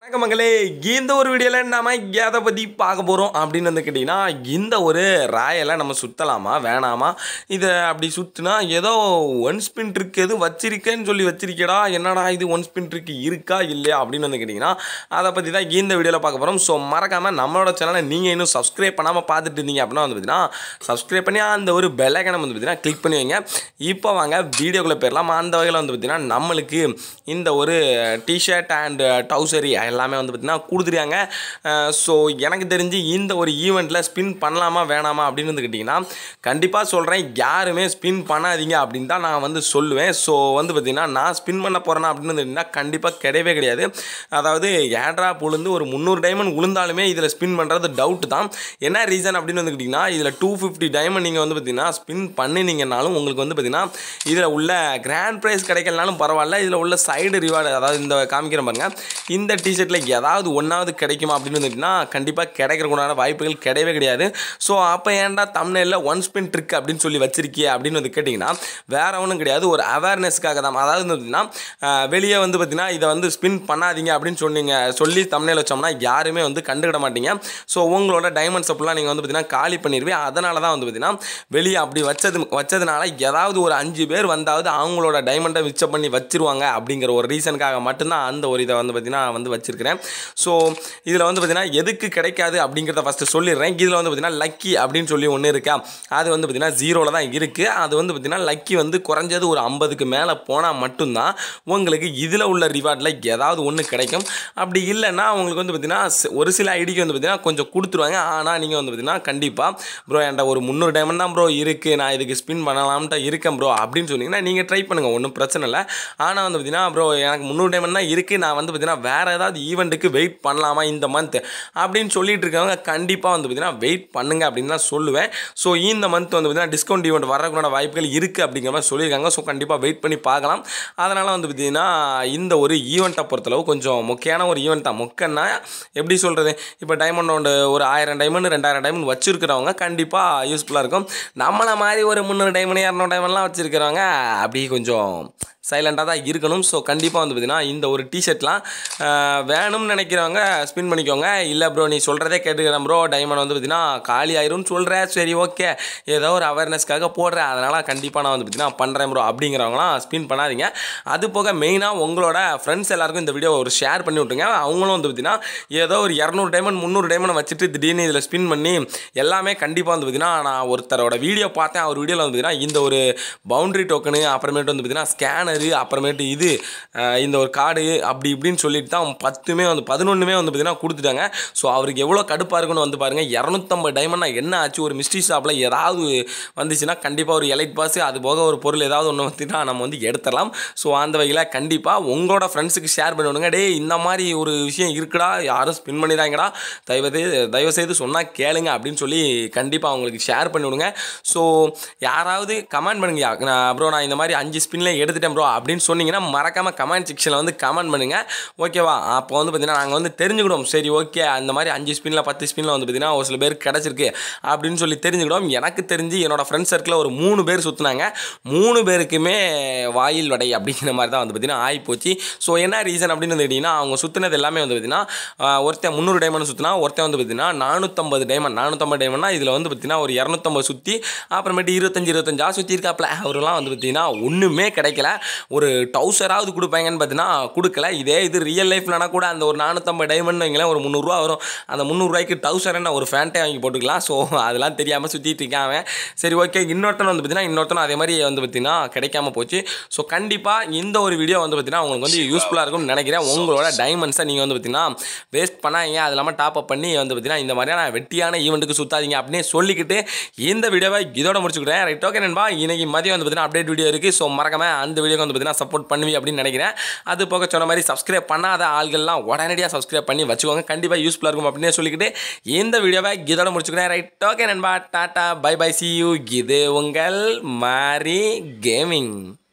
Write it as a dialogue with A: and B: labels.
A: வணக்கம் மகளே இந்த ஒரு வீடியோவில் நாம எதை பற்றி பார்க்க போகிறோம் அப்படின்னு வந்து கேட்டிங்கன்னா இந்த ஒரு ராயலை நம்ம சுற்றலாமா வேணாமா இதை அப்படி சுற்றினா ஏதோ ஒன் ஸ்பின் ட்ரிக் எதுவும் வச்சிருக்கேன்னு சொல்லி வச்சிருக்கேடா என்னடா இது ஒன் ஸ்பின் ட்ரிக் இருக்கா இல்லையா அப்படின்னு வந்து கேட்டிங்கன்னா அதை பற்றி தான் இந்த வீடியோவில் பார்க்க போகிறோம் ஸோ மறக்காமல் நம்மளோட சேனலை நீங்கள் இன்னும் சப்ஸ்கிரைப் பண்ணாமல் பார்த்துட்டு இருந்தீங்க அப்படின்னா வந்து பார்த்தீங்கன்னா சப்ஸ்கிரைப் பண்ணி அந்த ஒரு பெல்லைக்கனை வந்து பார்த்தீங்கன்னா கிளிக் பண்ணி வைங்க இப்போ வாங்க வீடியோக்குள்ளே போயிடலாம் அந்த வகையில் வந்து பார்த்தீங்கன்னா நம்மளுக்கு இந்த ஒரு டிஷர்ட் அண்ட் டவுசரி எல்லாமே வந்து பார்த்திங்கன்னா கொடுத்துருக்காங்க ஸோ எனக்கு தெரிஞ்சு இந்த ஒரு ஈவெண்ட்டில் ஸ்பின் பண்ணலாமா வேணாமா அப்படின்னு வந்து கேட்டிங்கன்னா கண்டிப்பாக சொல்கிறேன் யாருமே ஸ்பின் பண்ணாதீங்க அப்படின்னு தான் நான் வந்து சொல்லுவேன் ஸோ வந்து பார்த்திங்கன்னா நான் ஸ்பின் பண்ண போகிறேன்னா அப்படின்னு வந்து கேட்டிங்கன்னா கண்டிப்பாக கிடையவே கிடையாது அதாவது ஏட்ரா உளுந்து ஒரு முந்நூறு டைமண்ட் உளுந்தாலுமே இதில் ஸ்பின் பண்ணுறது டவுட் தான் என்ன ரீசன் அப்படின்னு வந்து கேட்டிங்கன்னா இதில் டூ ஃபிஃப்டி டைமண்ட் நீங்கள் வந்து பார்த்திங்கன்னா ஸ்பின் பண்ணினீங்கனாலும் உங்களுக்கு வந்து பார்த்திங்கன்னா இதில் உள்ள கிராண்ட் ப்ரைஸ் கிடைக்கலனாலும் பரவாயில்ல இதில் உள்ள சைடு ரிவார்டு அதாவது இந்த காமிக்கிறேன் பாருங்கள் இந்த டிஷர்ட்டில் ஏதாவது ஒன்றாவது கிடைக்குமா அப்படின்னு வந்துட்டுனா கண்டிப்பாக கிடைக்கிறதுக்குண்டான வாய்ப்புகள் கிடையவே கிடையாது ஸோ அப்போ ஏன்டா தமிழில் ஒன் ஸ்பின் ட்ரிக் அப்படின்னு சொல்லி வச்சிருக்கிய அப்படின்னு வந்து கேட்டிங்கன்னா வேற ஒன்றும் கிடையாது ஒரு அவேர்னஸ்க்காக தான் அதாவது வந்து பார்த்திங்கன்னா அஹ், வெளியே வந்து பார்த்திங்கன்னா இதை வந்து ஸ்பின் பண்ணாதீங்க அப்படின்னு சொன்னீங்க சொல்லி தமிழில் வச்சோம்னா யாருமே வந்து கண்டுக்கிட மாட்டீங்க ஸோ உங்களோட டைமண்ட்ஸ் அப்படிலாம் நீங்கள் வந்து பார்த்திங்கன்னா காலி பண்ணிடுவீங்க அதனால தான் வந்து பார்த்திங்கன்னா வெளியே அப்படி வச்சது வச்சதுனால ஏதாவது ஒரு அஞ்சு பேர் வந்தாவது அவங்களோட டைமண்டை மிச்சம் பண்ணி வச்சிருவாங்க அப்படிங்கிற ஒரு ரீசனுக்காக மட்டும்தான் அந்த ஒரு இதை வந்து பார்த்திங்கன்னா வந்து வச்சிருக்கிறேன் ஸோ இதில் வந்து பார்த்திங்கன்னா எதுக்கு கிடைக்காது அப்படிங்கிறத ஃபஸ்ட்டு சொல்லிடுறேன் இதில் வந்து பார்த்திங்கன்னா லக்கி அப்படின்னு சொல்லி ஒன்று இருக்கா அது வந்து பார்த்திங்கன்னா ஜீரோவில் தான் இருக்குது அது வந்து பார்த்திங்கன்னா லக்கி வந்து குறைஞ்சது ஒரு ஐம்பதுக்கு மேலே போனால் மட்டும்தான் உங்களுக்கு இதில் உள்ள ரிவார்டில் ஏதாவது ஒன்று கிடைக்கும் அப்படி இல்லைன்னா உங்களுக்கு வந்து பார்த்திங்கன்னா சி- ஒரு சில ஐடிக்கு வந்து பார்த்திங்கன்னா கொஞ்சம் கொடுத்துருவாங்க ஆனால் நீங்கள் வந்து பார்த்திங்கன்னா கண்டிப்பாக ப்ரோ என்கிட்ட ஒரு முந்நூறு டைமண்ட் தான் ப்ரோ இருக்குது நான் இதுக்கு ஸ்பின் பண்ணலாம்ட்டு இருக்கேன் ப்ரோ அப்படின்னு சொன்னீங்கன்னா நீங்கள் ட்ரை பண்ணுங்கள் ஒன்றும் பிரச்சனை இல்லை ஆனால் வந்து பார்த்திங்கன்னா ப்ரோ எனக்கு முந்நூறு டைமண்ட் தான் இருக்குது நான் வந்து பார்த்திங்கன்னா வேறு ஏதாவது ஈவெண்ட்டுக்கு வெயிட் பண்ணலாமா இந்த மந்த் அப்படின்னு சொல்லிட்டு இருக்கவங்க கண்டிப்பாக வந்து பார்த்திங்கன்னா வெயிட் பண்ணுங்க அப்படின்னு தான் சொல்லுவேன் ஸோ இந்த மந்த் வந்து பார்த்திங்கன்னா டிஸ்கவுண்ட் ஈவெண்ட் வரக்கூடாத வாய்ப்புகள் இருக்குது அப்படிங்கிற மாதிரி சொல்லியிருக்காங்க ஸோ கண்டிப்பாக வெயிட் பண்ணி பார்க்கலாம் அதனால் வந்து பார்த்திங்கன்னா இந்த ஒரு ஈவெண்ட்டை பொறுத்தளவு கொஞ்சம் முக்கியமான ஒரு ஈவெண்ட் தான் முக்கன்னா எப்படி சொல்கிறது இப்போ டைமண்ட் ஒரு ஆயிரம் டைமண்ட் ரெண்டாயிரம் டைமண்ட் வச்சுருக்கிறவங்க கண்டிப்பாக யூஸ்ஃபுல்லாக இருக்கும் நம்மளை மாதிரி ஒரு முந்நூறு டைமண்ட் இரநூறு டைமண்ட்லாம் வச்சுருக்கிறவங்க அப்படி கொஞ்சம் சைலண்டாக தான் இருக்கணும் ஸோ கண்டிப்பாக வந்து பார்த்திங்கன்னா இந்த ஒரு டிஷர்ட்லாம் வேணும்னு நினைக்கிறவங்க ஸ்பின் பண்ணிக்கோங்க இல்லை ப்ரோ நீ சொல்கிறதே கேட்டுக்கிறேன் ப்ரோ டைமண்ட் வந்து பார்த்திங்கன்னா காலி ஆயிரும்னு சொல்கிறேன் சரி ஓகே ஏதோ ஒரு அவேர்னஸ்க்காக போடுறேன் அதனால் கண்டிப்பாக நான் வந்து பார்த்திங்கன்னா பண்ணுறேன் ப்ரோ அப்படிங்கிறவங்களாம் ஸ்பின் பண்ணாதீங்க அது போக மெயினாக உங்களோட ஃப்ரெண்ட்ஸ் எல்லாருக்கும் இந்த வீடியோ ஒரு ஷேர் பண்ணி விட்ருங்க அவங்களும் வந்து பார்த்திங்கன்னா ஏதோ ஒரு இரநூறு டைமண்ட் முந்நூறு டைமண்ட் வச்சுட்டு திடீர்னு இதில் ஸ்பின் பண்ணி எல்லாமே கண்டிப்பாக வந்து பார்த்திங்கன்னா நான் ஒருத்தரோட வீடியோ பார்த்தேன் அவர் வீடியோவில் வந்து பார்த்திங்கன்னா இந்த ஒரு பவுண்டரி டோக்கனு அப்புறமேட்டு வந்து பார்த்திங்கன்னா ஸ்கேனரு அப்புறமேட்டு இது அஹ், இந்த ஒரு கார்டு அப்படி இப்படின்னு சொல்லிட்டு தான் பத்துமே வந்து பதினொன்றுமே வந்து பார்த்திங்கன்னா கொடுத்துட்டாங்க ஸோ அவருக்கு எவ்வளோ கடுப்பாக இருக்குன்னு வந்து பாருங்கள் இரநூத்தம்பது டைமண்ட்னா என்ன ஆச்சு ஒரு மிஸ்ட்ரி ஷாப்பில் ஏதாவது வந்துச்சுன்னா கண்டிப்பாக ஒரு எலைட் பாஸ் அது போக ஒரு பொருள் ஏதாவது ஒன்று வந்துன்னா நம்ம வந்து எடுத்துடலாம் ஸோ அந்த வகையில் கண்டிப்பாக உங்களோட ஃப்ரெண்ட்ஸுக்கு ஷேர் பண்ணி விடுங்க டேய் இந்த மாதிரி ஒரு விஷயம் இருக்குடா யாரும் ஸ்பின் பண்ணிடாங்கடா தயவு தயவு செய்து சொன்னால் கேளுங்க அப்படின்னு சொல்லி கண்டிப்பாக அவங்களுக்கு ஷேர் பண்ணி விடுங்க ஸோ யாராவது கமெண்ட் பண்ணுங்க ப்ரோ நான் இந்த மாதிரி அஞ்சு ஸ்பின்ல எடுத்துட்டேன் ப்ரோ அப்படின்னு சொன்னீங்கன்னா மறக்காமல் கமெண்ட் செக்ஷனில் வந்து கமெண்ட் பண்ணுங்க ஓகேவா அப்போ வந்து பார்த்தீங்கன்னா நாங்கள் வந்து தெரிஞ்சுக்கிடுவோம் சரி ஓகே அந்த மாதிரி அஞ்சு ஸ்பின்னில் பத்து ஸ்பின்னில் வந்து பார்த்தீங்கன்னா ஒரு சில பேருக்கு கிடச்சிருக்கு அப்படின்னு சொல்லி தெரிஞ்சுக்கிடுவோம் எனக்கு தெரிஞ்சு என்னோட ஃப்ரெண்ட் சர்க்கிளில் ஒரு மூணு பேர் சுற்றினாங்க மூணு பேருக்குமே வாயில் வடை அப்படிங்கிற மாதிரி தான் வந்து பார்த்தீங்கன்னா ஆகிப்போச்சு ஸோ என்ன ரீசன் அப்படின்னு வந்து கேட்டிங்கன்னா அவங்க சுற்றினது எல்லாமே வந்து பார்த்தீங்கன்னா ஆஹ், ஒருத்தன் முந்நூறு டைமண்ட் சுற்றினா ஒருத்தன் வந்து பார்த்தீங்கன்னா நானூற்றம்பது டைமண்ட் நானூற்றம்பது டைமண்ட்னா இதில் வந்து பார்த்தீங்கன்னா ஒரு இரநூத்தம்பது சுற்றி அப்புறமேட்டு இருபத்தஞ்சி இருபத்தஞ்சா சுற்றி இருக்காப்புல அவரெல்லாம் வந்து பார்த்தீங்கன்னா ஒன்றுமே கிடைக்கல ஒரு டவுசராவது கொடுப்பாங்கன்னு பார்த்தீங்கன்னா கொடுக்கல இதே இது ரியல் லைஃப்லனா கூட அந்த ஒரு நானூற்றம்பது டைமண்ட் வைங்களேன் ஒரு முந்நூறுரூவா வரும் அந்த முந்நூறுரூவாய்க்கு டவுசர் என்ன ஒரு ஃபேண்ட்டே வாங்கி போட்டுக்கலாம் ஸோ அதெல்லாம் தெரியாமல் சுற்றிட்டு இருக்கான் அவன் சரி ஓகே இன்னொருத்தன் வந்து பார்த்தீங்கன்னா இன்னொருத்தனும் அதே மாதிரி வந்து பார்த்தீங்கன்னா கிடைக்காம போச்சு ஸோ கண்டிப்பாக இந்த ஒரு வீடியோ வந்து பார்த்தீங்கன்னா உங்களுக்கு வந்து யூஸ்ஃபுல்லாக இருக்கும்னு நினைக்கிறேன் உங்களோட டைமண்ட்ஸை நீங்கள் வந்து பார்த்தீங்கன்னா வேஸ்ட் பண்ணாதீங்க அது இல்லாமல் டாப் அப் பண்ணி வந்து பார்த்தீங்கன்னா இந்த மாதிரியான வெட்டியான ஈவெண்ட்டுக்கு சுத்தாதீங்க அப்படின்னு சொல்லிக்கிட்டு இந்த வீடியோவை இதோட முடிச்சுக்கிறேன் ரைட் ஓகே நண்பா இன்னைக்கு மதியம் வந்து பார்த்தீங்கன்னா அப்டேட் வீடியோ இருக்குது ஸோ மறக்காம அந்த வீடியோக்கு வந்து பார்த்தீங்கன்னா சப்போர்ட் பண்ணுவி அப்படின்னு நினைக்கிறேன் அது போக சொன்ன மாதிரி சப்ஸ்கிரைப் பண்ணாத ஆள்கள்லாம் உடனடியாக சப்ஸ்கிரைப் பண்ணி வச்சுக்கோங்க கண்டிப்பாக யூஸ்ஃபுல்லாக இருக்கும் அப்படின்னு சொல்லிக்கிட்டு இந்த வீடியோவை இதோட முடிச்சுக்கிறேன் ரைட் ஓகே நண்பா tata bye bye see you இது உங்கள் மாரி கேமிங்